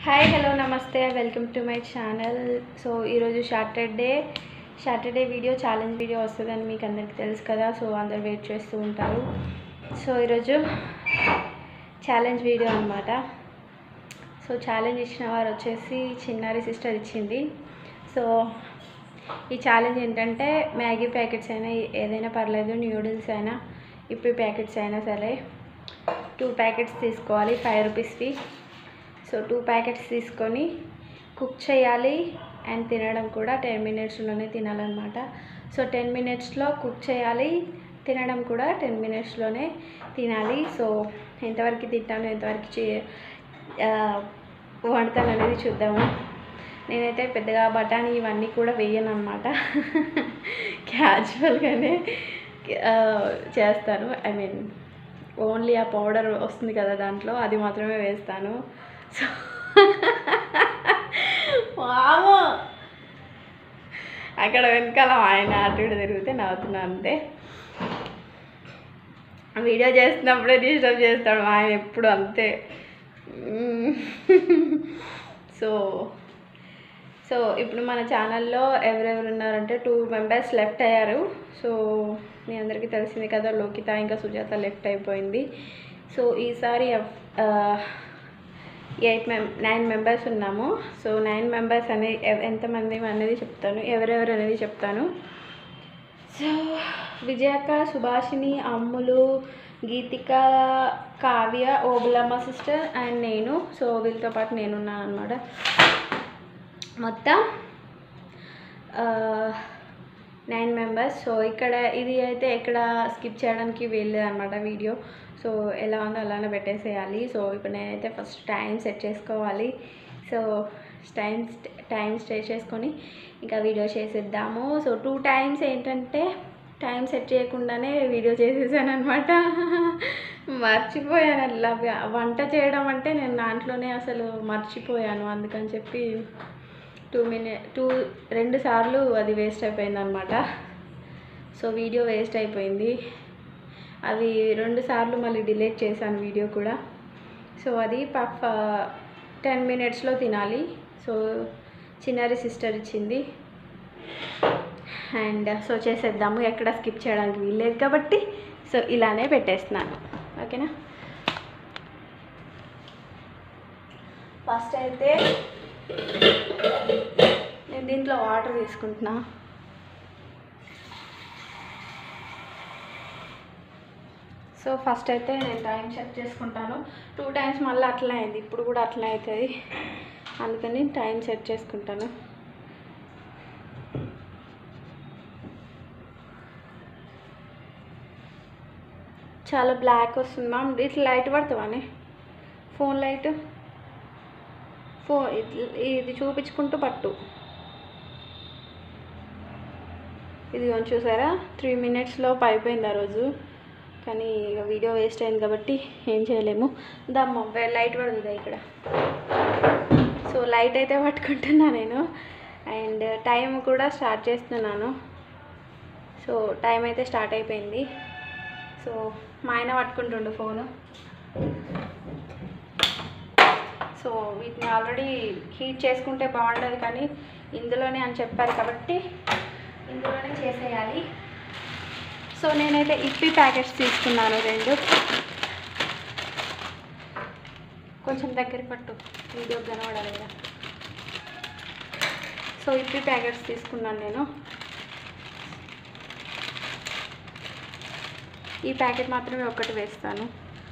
Hi hello నమస్తే welcome to my channel so ఈరోజు Saturday Saturday video challenge video వస్తుందని మీకు అందరికీ తెలుసు కదా సో అందరు వెయిట్ చేస్తూ ఉంటారు సో ఈరోజు ఛాలెంజ్ వీడియో అనమాట సో ఛాలెంజ్ ఇచ్చిన వారు వచ్చేసి చిన్నారి సిస్టర్ ఇచ్చింది సో ఈ ఛాలెంజ్ ఏంటంటే మ్యాగీ ప్యాకెట్స్ అయినా ఏదైనా పర్లేదు న్యూడిల్స్ అయినా ఇప్పి ప్యాకెట్స్ అయినా సరే టూ ప్యాకెట్స్ తీసుకోవాలి ఫైవ్ రూపీస్వి సో టూ ప్యాకెట్స్ తీసుకొని కుక్ చేయాలి అండ్ తినడం కూడా టెన్ మినిట్స్లోనే తినాలన్నమాట సో టెన్ మినిట్స్లో కుక్ చేయాలి తినడం కూడా టెన్ మినిట్స్లోనే తినాలి సో ఎంతవరకు తింటాను ఎంతవరకు చే ఆ, వండుతాను అనేది చూద్దాము నేనైతే పెద్దగా బఠానీ ఇవన్నీ కూడా వేయను అనమాట క్యాజువల్గానే ఆ, చేస్తాను ఐ మీన్ ఓన్లీ ఆ పౌడర్ వస్తుంది కదా దాంట్లో అది మాత్రమే వేస్తాను సో వామో అక్కడ వెనకాల ఆయన అటు ఇటు తిరిగితే నవ్వుతున్నాను అంతే వీడియో చేస్తున్నప్పుడే డిస్టర్బ్ చేస్తాడు ఆయన ఎప్పుడు అంతే సో సో ఇప్పుడు మన ఛానల్లో ఎవరెవరు ఉన్నారంటే టూ మెంబర్స్ లెఫ్ట్ అయ్యారు సో మీ అందరికీ తెలిసింది కదా లోకిత ఇంకా సుజాత లెఫ్ట్ అయిపోయింది సో ఈసారి ఎయిట్ మెం నైన్ మెంబర్స్ ఉన్నాము సో నైన్ మెంబర్స్ అనేది ఎవ- ఎంతమంది అనేది చెప్తాను ఎవరెవరు అనేది చెప్తాను సో విజయక్క సుభాషిణి అమ్ములు గీతిక కావ్య ఓబులమ్మ సిస్టర్ అండ్ నేను సో వీళ్ళతో పాటు నేను ఉన్నాను అనమాట మొత్తం నైన్ మెంబర్స్ సో ఇక్కడ ఇది అయితే ఎక్కడ స్కిప్ చేయడానికి వీల్లేదు అనమాట వీడియో సో ఎలా ఉందో అలానే పెట్టేసేయాలి సో ఇప్పుడు నేనైతే ఫస్ట్ టైం సెట్ చేసుకోవాలి సో టైం టైం స్టే చేసుకొని ఇంకా వీడియో చేసేద్దాము సో టూ టైమ్స్ ఏంటంటే టైం సెట్ చేయకుండానే వీడియో చేసేసాను అనమాట మర్చిపోయాను అట్లా వంట చేయడం అంటే నేను దాంట్లోనే అసలు మర్చిపోయాను అందుకని చెప్పి టూ మినిట్ టూ రెండు సార్లు అది వేస్ట్ అయిపోయింది అనమాట సో వీడియో వేస్ట్ అయిపోయింది అవి రెండు సార్లు మళ్ళీ డిలీట్ చేశాను వీడియో కూడా సో అది పఫ్ టెన్ మినిట్స్లో తినాలి సో చిన్నారి సిస్టర్ ఇచ్చింది అండ్ సో చేసేద్దాము ఎక్కడ స్కిప్ చేయడానికి వీల్లేదు కాబట్టి సో ఇలానే పెట్టేస్తున్నాను ఓకేనా ఫస్ట్ అయితే నేను దీంట్లో వాటర్ తీసుకుంటున్నా సో ఫస్ట్ అయితే నేను టైం చెక్ చేసుకుంటాను టూ టైమ్స్ మళ్ళీ అట్లా అయింది ఇప్పుడు కూడా అట్లా అవుతుంది అందుకని టైం సెట్ చేసుకుంటాను చాలా బ్లాక్ వస్తుంది మ్యామ్ ఇట్లా లైట్ పడుతుందానే ఫోన్ లైట్ ఫో ఇట్ల- ఇది చూపించుకుంటూ పట్టు ఇది కొంచెం చూసారా త్రీ మినిట్స్లో అయిపోయింది ఆ రోజు కానీ ఇక వీడియో వేస్ట్ అయింది కాబట్టి ఏం చేయలేము దమ్మ లైట్ పడుతుంది ఇక్కడ సో లైట్ అయితే పట్టుకుంటున్నా నేను అండ్ టైం కూడా స్టార్ట్ చేస్తున్నాను సో టైం అయితే స్టార్ట్ అయిపోయింది సో మా ఆయన పట్టుకుంటుండు ఫోను సో వీటిని ఆల్రెడీ హీట్ చేసుకుంటే బాగుండదు కానీ ఇందులోనే అని చెప్పారు కాబట్టి ఇందులోనే చేసేయాలి సో నేనైతే ఇప్పి ప్యాకెట్స్ తీసుకున్నాను రెండు కొంచెం దగ్గర పట్టు వీడియో కనబడాలి కదా సో ఇప్పి ప్యాకెట్స్ తీసుకున్నాను నేను ఈ ప్యాకెట్ మాత్రమే ఒకటి వేస్తాను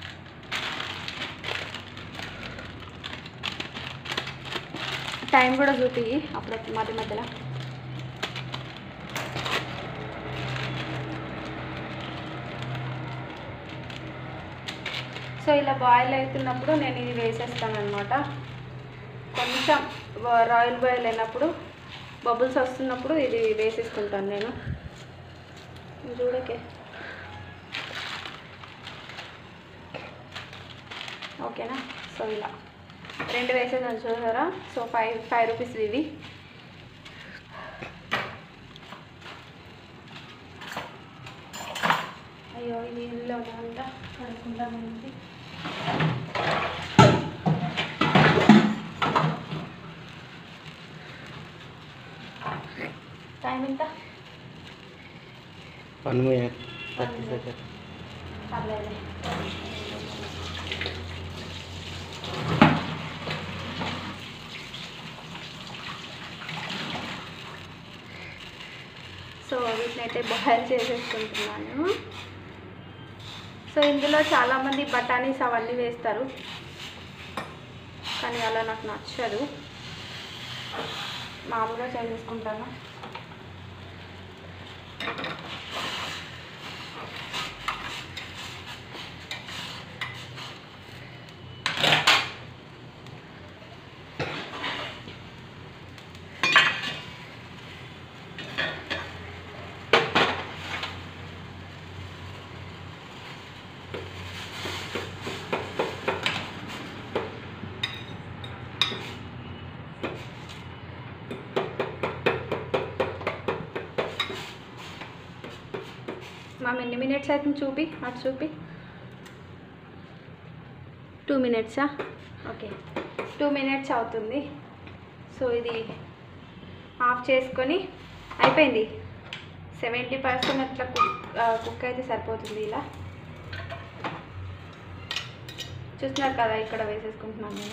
టైం కూడా చూపి అప్పుడు మధ్య మధ్యలో సో ఇలా బాయిల్ అవుతున్నప్పుడు నేను ఇది వేసేస్తాను అనమాట కొంచెం రాయల్ బాయిల్ అయినప్పుడు బబుల్స్ వస్తున్నప్పుడు ఇది వేసేసుకుంటాను నేను ఇది చూడకే ఓకేనా సో ఇలా రెండు వేసేసాను చూసారా సో ఫైవ్ ఫైవ్ రూపీస్ ఇవి అయ్యో ఇది ఇందులో ఉందా కనుక్కుందామండి వన్ మినిట్ థర్టీ సెకండ్ పర్లేదు సో వీటిని అయితే బాయిల్ చేసేసుకుంటున్నాను సో ఇందులో చాలామంది బఠానీస్ అవన్నీ వేస్తారు కానీ అలా నాకు నచ్చదు మామూలుగా చేసేసుకుంటాను మా ఎన్ని మినిట్స్ అవుతుంది చూపి అటు చూపి టూ మినిట్సా ఓకే టూ మినిట్స్ అవుతుంది సో ఇది ఆఫ్ చేసుకొని అయిపోయింది సెవెంటీ పర్సెంట్ అట్లా కుక్ కుక్ అయితే సరిపోతుంది ఇలా చూస్తున్నారు కదా ఇక్కడ వేసేసుకుంటున్నాను నేను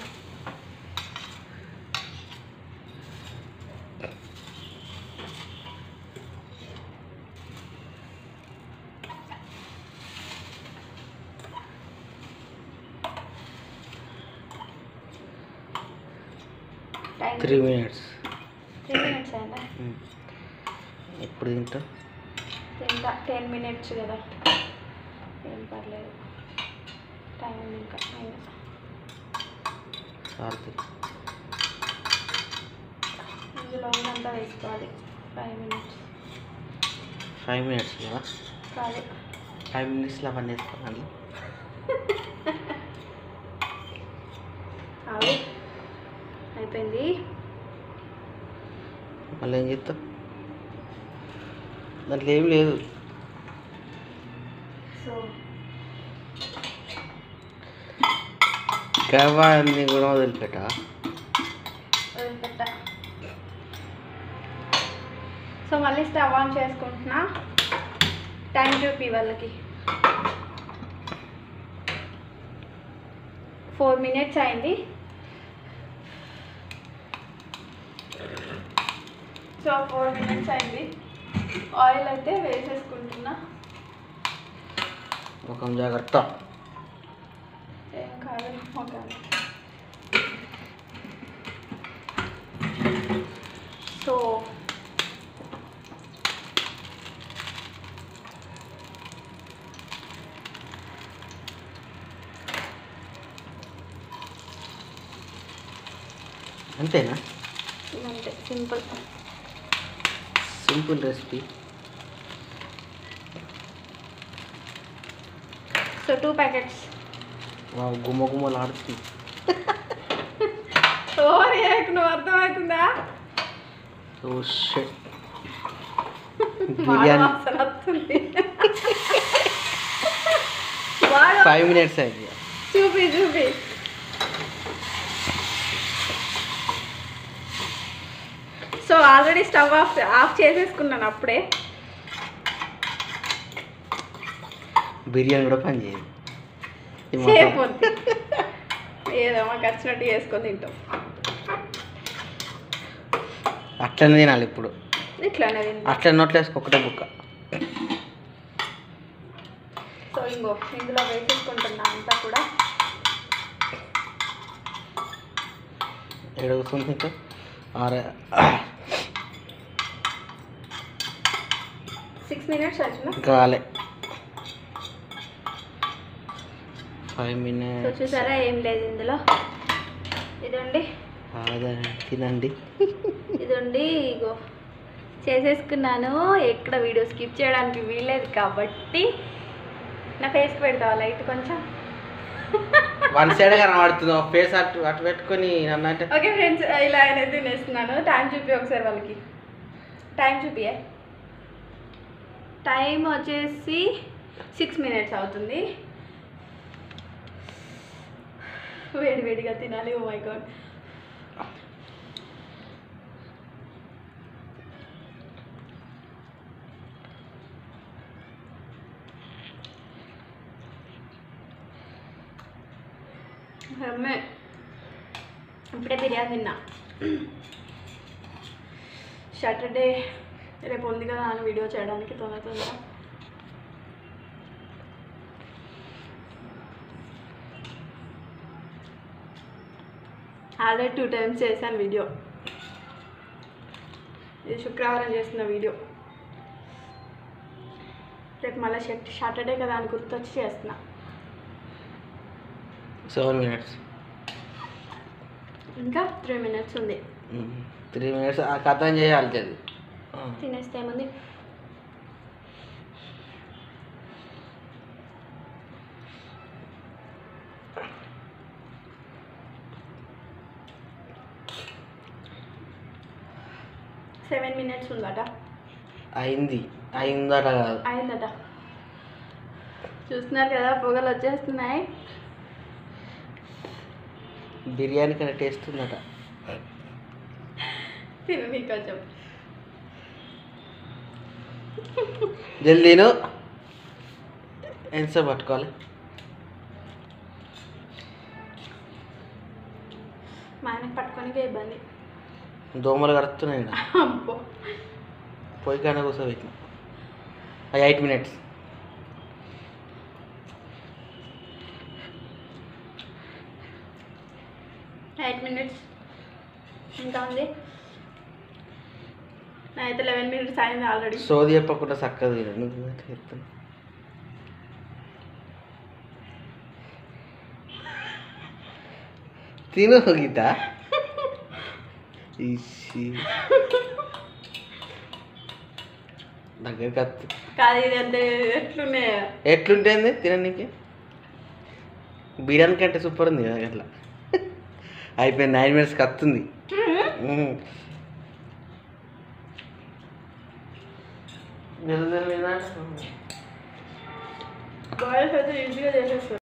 time three minutes three minutes అయిందా ఎప్పుడు తింటా ఇంకా టెన్ మినిట్స్ కదా ఏం పర్లేదు టైం ఉంది ఇంకా అయినా సార్ది ఇందులో ఉన్నంత వేసుకోవాలి ఫైవ్ మినిట్స్ ఫైవ్ మినిట్స్ కదా కాదు ఫైవ్ మినిట్స్లో అవన్నీ వేసుకోవాలి అవి అయిపోయింది మళ్ళీ ఏం చేస్తావు దాంట్లో ఏం లేదు సో కవా అన్ని కూడా వదిలిపెట్టా వదిలిపెట్ట సో మళ్ళీ స్టవ్ ఆన్ చేసుకుంటున్నా టైం చూపి వాళ్ళకి ఫోర్ మినిట్స్ అయింది సో ఫోర్ మినిట్స్ అయింది ఆయిల్ అయితే వేసేసుకుంటున్నా ఒక జాగ్రత్త ఏం కాదు ఒక సో అంతేనా ఇదంతే simple simple recipe so two packets గుమ్మ గుమ్మలు ఆడుతుంది ఓవర్ చేయకు నువ్వు అర్థమవుతుందా ఓ షట్ బాగా బిర్యానీ వాసన వస్తుంది బాగా ఫైవ్ మినిట్స్ అయింది చూపి చూపి so already stove off off చేసేసుకున్నాను అప్పుడే బిర్యానీ కూడా పని చేయదు ఇది సేఫ్ మొత్తం ఉంది ఏదో మాకు వచ్చినట్టు చేసుకొని తింటాం అట్లనే తినాలి ఇప్పుడు ఇట్లానే తింటాం అట్లా నోట్లో వేసుకో ఒకటే బుక్క సో ఇంకో ఇందులో వేసేసుకుంటున్నా అంతా కూడా ఏడు కూర్చుంది ఇంకా ఆరు సిక్స్ మినిట్స్ వచ్చిన కాలే ఫైవ్ సో మినిట్స్ చూసారా ఏం లేదు ఇందులో ఇదండి అదే తినండి ఇదండి ఇగో చేసేసుకున్నాను ఎక్కడ వీడియో స్కిప్ చేయడానికి వీల్లేదు కాబట్టి నా ఫేస్కి పెడతావా లైట్ కొంచెం వన్ సైడ్ కనబడుతుంది ఫేస్ అటు అటు పెట్టుకొని నన్ను అంటే ఓకే ఫ్రెండ్స్ ఇలా అనేది తినేస్తున్నాను టైం చూపి ఒకసారి వాళ్ళకి టైం చూపియే టైం వచ్చేసి సిక్స్ మినిట్స్ అవుతుంది వేడి వేడిగా తినాలి ఓ మై గాడ్ అమ్మే ఇప్పుడే బిర్యానీ తిన్నా సాటర్డే రేపు ఉంది కదా అని వీడియో చేయడానికి తొందర తొందర ఆల్రెడీ టూ టైమ్స్ చేశాను వీడియో ఇది శుక్రవారం చేసిన వీడియో రేపు మళ్ళీ సాటర్డే కదా అని గుర్తొచ్చి చేస్తున్నా సెవెన్ మినిట్స్ ఇంకా త్రీ మినిట్స్ ఉంది త్రీ మినిట్స్ ఆ కథం చేయాలి అది తినేస్తే ఏముంది సెవెన్ మినిట్స్ ఉందట అయింది అయిందట కాదు అయిందట చూస్తున్నారు కదా పొగలు వచ్చేస్తున్నాయి బిర్యానీ కన్నా టేస్ట్ ఉందట తిని కొంచెం జల్దీను ఎంతసేపు పట్టుకోవాలి మా ఆయనకు పట్టుకొని ఇబ్బంది దోమలు కడుతున్నాయి ఈడ. అబ్బో పొయ్యి కన్నా కూర్చోబెట్టిన ఎయిట్ మినిట్స్ ఎయిట్ మినిట్స్ ఇంకా ఉంది అయితే లెవెన్ మినిట్స్ అయింది ఆల్రెడీ సోది చెప్పకుండా చక్కగా తిను. నువ్వు ఎట్లా చెప్తున్నావు? తిను గీత ఇసి దగ్గరికి వస్తు కాదు ఇది అంతే ఎట్లున్నాయి ఎట్లుంటుంది తిననీకి బిర్యానీ కంటే సూపర్ ఉంది కదా అట్లా అయిపోయింది నైన్ మినిట్స్కి వస్తుంది మ్మ్. బాయ్స్ అయితే ఈజీగా చేసేస్తారు